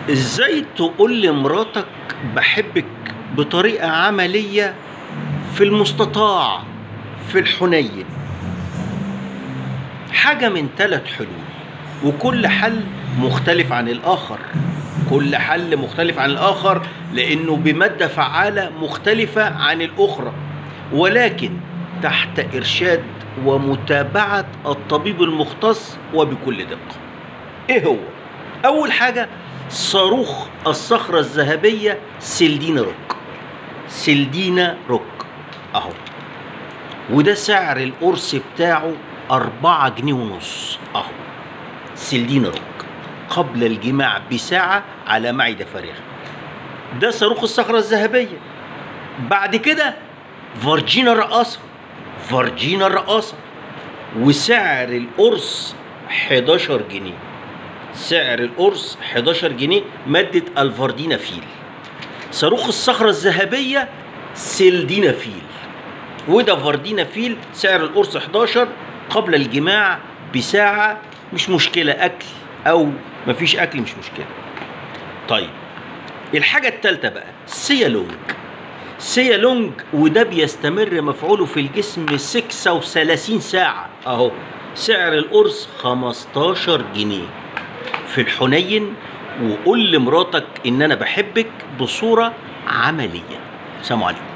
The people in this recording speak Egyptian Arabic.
ازاي تقول لمراتك بحبك بطريقة عملية في المستطاع في الحنين حاجة من ثلاث حلول وكل حل مختلف عن الآخر كل حل مختلف عن الآخر لأنه بمادة فعالة مختلفة عن الأخرى ولكن تحت إرشاد ومتابعة الطبيب المختص وبكل دقة إيه هو؟ أول حاجة صاروخ الصخرة الذهبية سيلدينا روك سيلدينا روك أهو وده سعر القرص بتاعه أربعة جنيه ونص أهو سيلدينا روك قبل الجماع بساعة على معدة فارغة ده صاروخ الصخرة الذهبية بعد كده فارجينا الرقاصة فارجينا الرقاصة وسعر القرص 11 جنيه سعر القرص 11 جنيه مادة الفاردينا فيل صاروخ الصخرة الذهبية سيلدينا فيل وده فاردينا فيل سعر القرص 11 قبل الجماع بساعة مش مشكلة أكل أو مفيش أكل مش مشكلة طيب الحاجة التالتة بقى سيالونج سيالونج وده بيستمر مفعوله في الجسم 36 ساعة أهو سعر القرص 15 جنيه في الحنين وقول لمراتك إن أنا بحبك بصورة عملية سلام عليكم